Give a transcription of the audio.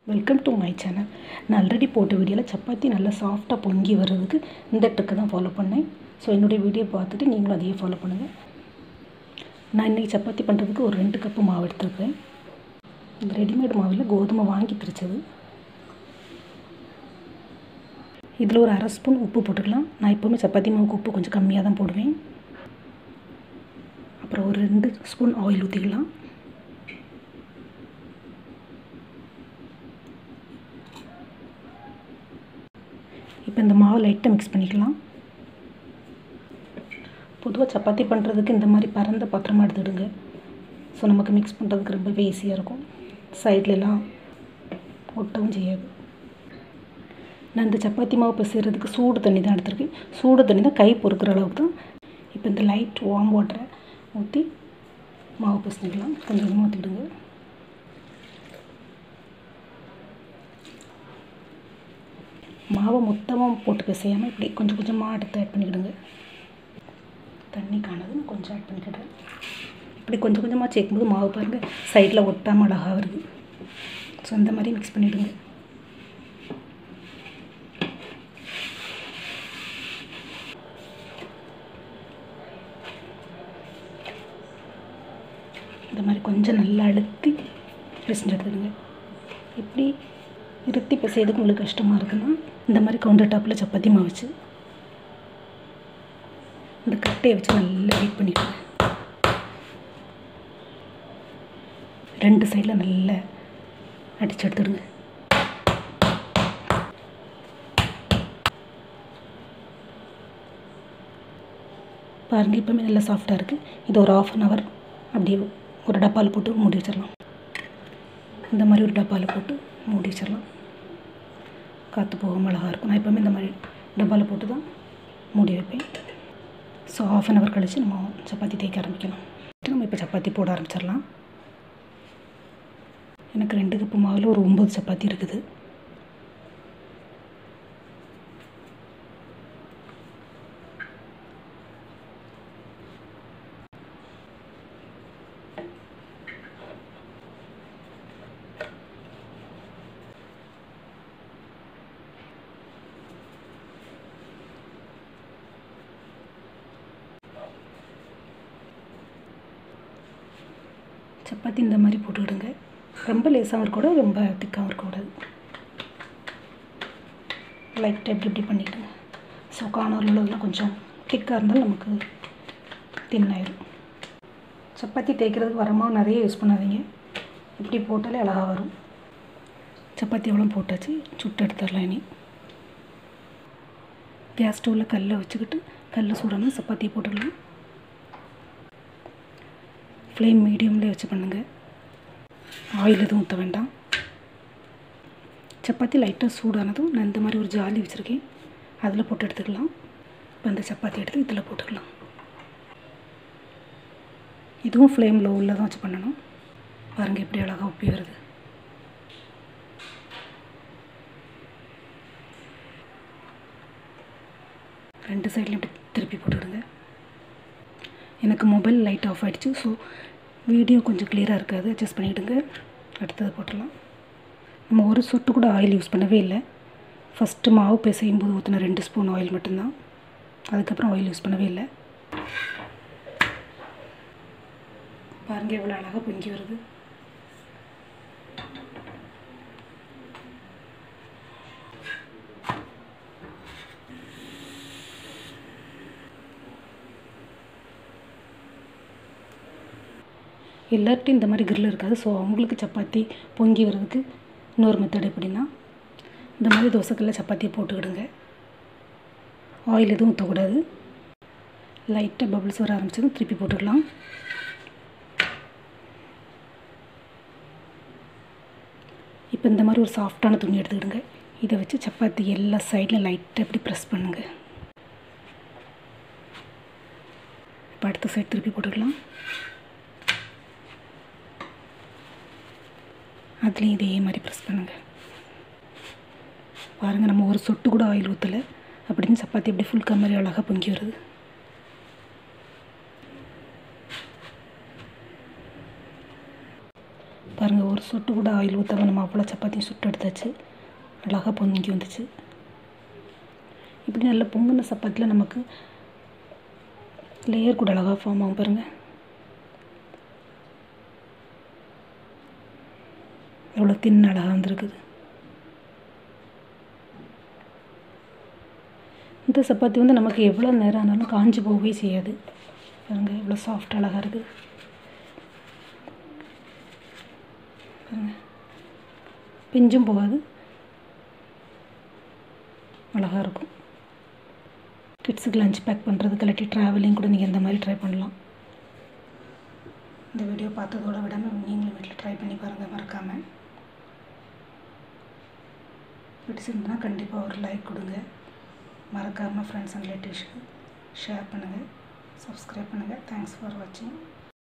welcome to my channel நான் already போட்ட வீடியோவில் சப்பாத்தி நல்லா சாஃப்டாக பொங்கி வர்றதுக்கு இந்த ட்ரிக்கை தான் ஃபாலோ பண்ணேன் ஸோ என்னுடைய வீடியோ பார்த்துட்டு நீங்களும் அதையே ஃபாலோ பண்ணுங்கள் நான் இன்றைக்கி சப்பாத்தி பண்ணுறதுக்கு ஒரு ரெண்டு கப்பு மாவு எடுத்துருக்கேன் இந்த ரெடிமேட் மாவில் கோதுமை வாங்கி திரிச்சது இதில் ஒரு அரை ஸ்பூன் உப்பு போட்டுக்கலாம் நான் எப்போவுமே சப்பாத்தி மாவுக்கு உப்பு கொஞ்சம் கம்மியாக தான் போடுவேன் அப்புறம் ஒரு ரெண்டு ஸ்பூன் ஆயில் ஊற்றிக்கலாம் இப்போ இந்த மாவு லைட்டாக மிக்ஸ் பண்ணிக்கலாம் பொதுவாக சப்பாத்தி பண்ணுறதுக்கு இந்த மாதிரி பரந்த பாத்திரமாக எடுத்துடுங்க ஸோ நமக்கு மிக்ஸ் பண்ணுறதுக்கு ரொம்பவே ஈஸியாக இருக்கும் சைட்லலாம் ஒட்டவும் செய்யாது நான் இந்த சப்பாத்தி மாவு பிசைகிறதுக்கு சூடு தண்ணி தான் எடுத்திருக்கேன் சூடு தண்ணி தான் கை பொறுக்கிற அளவுக்கு தான் இப்போ இந்த லைட் வார்ம் வாட்டரை ஊற்றி மாவு பிசைஞ்சிக்கலாம் கொஞ்சம் கொஞ்சமாக ஊற்றிடுங்க மாவை மொத்தமாக போட்டு பிசையாமல் இப்படி கொஞ்சம் கொஞ்சமாக எடுத்து ஆட் பண்ணிக்கிடுங்க தண்ணி காணது நான் கொஞ்சம் ஆட் பண்ணிக்கிடுறேன் இப்படி கொஞ்சம் கொஞ்சமாக சேர்க்கும்போது மாவு பாருங்கள் சைடில் ஒட்டாமல் அழகாக வருது ஸோ அந்த மாதிரி மிக்ஸ் பண்ணிவிடுங்க இந்த மாதிரி கொஞ்சம் நல்லா அழுத்தி பிசைஞ்சு எடுத்துடுங்க இப்படி இருத்தி பிசையதுக்கு உங்களுக்கு கஷ்டமாக இருக்குன்னா இந்த மாதிரி கவுண்டர் டாப்பில் சப்பாத்தி மாவு வச்சு இந்த கட்டையை வச்சு நல்லா பீட் பண்ணிக்கோங்க ரெண்டு சைடில் நல்லா அடிச்சு எடுத்துடுங்க பாருங்கள் இப்போமே நல்லா சாஃப்டாக இருக்குது இது ஒரு ஆஃப் அன் ஹவர் அப்படியே ஒரு டப்பாவில் போட்டு மூடி வச்சிடலாம் இந்த மாதிரி ஒரு டப்பாவில் போட்டு மூடி வச்சிடலாம் காற்று போகாமல் அழகாக இருக்கும் நான் எப்போவுமே இந்த மாதிரி டப்பாவில் போட்டு தான் மூடி வைப்பேன் ஸோ ஆஃப் அன் ஹவர் கழித்து நம்ம சப்பாத்தி தேய்க்க ஆரம்பிக்கலாம் நம்ம இப்போ சப்பாத்தி போட ஆரம்பிச்சிடலாம் எனக்கு ரெண்டு கப்பு மாவில் ஒரு ஒம்பது சப்பாத்தி இருக்குது சப்பாத்தி இந்த மாதிரி போட்டுக்கிடுங்க ரொம்ப லேசாகவும் இருக்கக்கூடாது ரொம்ப திக்காகவும் இருக்கக்கூடாது லைட்டாக இப்படி இப்படி பண்ணிக்கிடுங்க ஸோ கார்னர் உள்ளதெல்லாம் கொஞ்சம் திக்காக இருந்தாலும் நமக்கு தின்னாயிரும் சப்பாத்தி தேய்க்கிறதுக்கு வரமாக நிறைய யூஸ் பண்ணாதீங்க இப்படி போட்டாலே அழகாக வரும் சப்பாத்தி எவ்வளோ போட்டாச்சு சுட்டு எடுத்துடலாம் இனி கேஸ் ஸ்டவ்வில் கல்லை வச்சுக்கிட்டு கல் சூடான சப்பாத்தியை போட்டுடலாம் ஃப்ளேம் மீடியம்லேயே வச்சு பண்ணுங்கள் ஆயில் எதுவும் ஊற்ற வேண்டாம் சப்பாத்தி லைட்டாக சூடானதும் நான் இந்த மாதிரி ஒரு ஜாலி வச்சுருக்கேன் அதில் போட்டு எடுத்துக்கலாம் இப்போ அந்த சப்பாத்தி எடுத்து இதில் போட்டுக்கலாம் இதுவும் ஃப்ளேம் லோவில் தான் வச்சு பண்ணணும் பாருங்கள் எப்படி அழகாக உப்பி வருது ரெண்டு சைட்லையும் இப்படி திருப்பி போட்டுவிடுங்க எனக்கு மொபைல் லைட் ஆஃப் ஆகிடுச்சு ஸோ வீடியோ கொஞ்சம் கிளியராக இருக்காது அட்ஜஸ்ட் பண்ணிவிடுங்க அடுத்தது போட்டுடலாம் நம்ம ஒரு சொட்டு கூட ஆயில் யூஸ் பண்ணவே இல்லை ஃபஸ்ட்டு மாவு பிசையும் போது ஊற்றின ரெண்டு ஸ்பூன் ஆயில் மட்டும்தான் அதுக்கப்புறம் ஆயில் யூஸ் பண்ணவே இல்லை பாருங்கள் எவ்வளோ அழகாக பொங்கி வருது எல்லார்ட்டையும் இந்த மாதிரி கிரில் இருக்காது ஸோ அவங்களுக்கு சப்பாத்தி பொங்கி வர்றதுக்கு இன்னொரு மெத்தட் எப்படின்னா இந்த மாதிரி தோசைக்கல்ல சப்பாத்தியை போட்டுக்கிடுங்க ஆயில் எதுவும் ஊற்றக்கூடாது லைட்டாக பபிள்ஸ் வர ஆரம்பிச்சதும் திருப்பி போட்டுக்கலாம் இப்போ இந்த மாதிரி ஒரு சாஃப்டான துணி எடுத்துக்கிடுங்க இதை வச்சு சப்பாத்தி எல்லா சைடில் லைட்டாக இப்படி ப்ரெஸ் பண்ணுங்கள் இப்போ அடுத்த சைடு திருப்பி போட்டுக்கலாம் அதுலேயும் இதே மாதிரி ப்ரெஸ் பண்ணுங்கள் பாருங்கள் நம்ம ஒரு சொட்டு கூட ஆயில் ஊற்றலை அப்படின்னு சப்பாத்தி அப்படி ஃபுல் மாதிரி அழகாக பொங்கி வருது பாருங்கள் ஒரு சொட்டு கூட ஆயில் ஊற்றாமல் நம்ம அவ்வளோ சப்பாத்தியும் சுட்டு எடுத்தாச்சு அழகாக பொங்கி வந்துச்சு இப்படி நல்ல பொங்குன சப்பாத்தியில் நமக்கு லேயர் கூட அழகாக ஃபார்ம் ஆகும் பாருங்கள் எவ்வளோ தின் அழகாக வந்திருக்குது இந்த சப்பாத்தி வந்து நமக்கு எவ்வளோ நேரம் ஆனாலும் காஞ்சி போகவே செய்யாது பாருங்க எவ்வளோ சாஃப்ட் அழகாக இருக்குது பாருங்க பிஞ்சும் போகாது அழகாக இருக்கும் கிட்ஸுக்கு லஞ்ச் பேக் பண்ணுறதுக்கு இல்லாட்டி ட்ராவலிங் கூட நீங்கள் இந்த மாதிரி ட்ரை பண்ணலாம் இந்த வீடியோ பார்த்ததோட விடாமல் நீங்களும் வீட்டில் ட்ரை பண்ணி பாருங்கள் மறக்காமல் பிடிச்சிருந்தா கண்டிப்பாக ஒரு லைக் கொடுங்க மறக்காமல் ஃப்ரெண்ட்ஸ் அண்ட் ரிலேட்டிவ்ஸ்க்கு ஷேர் பண்ணுங்கள் சப்ஸ்கிரைப் பண்ணுங்கள் தேங்க்ஸ் ஃபார் வாட்சிங்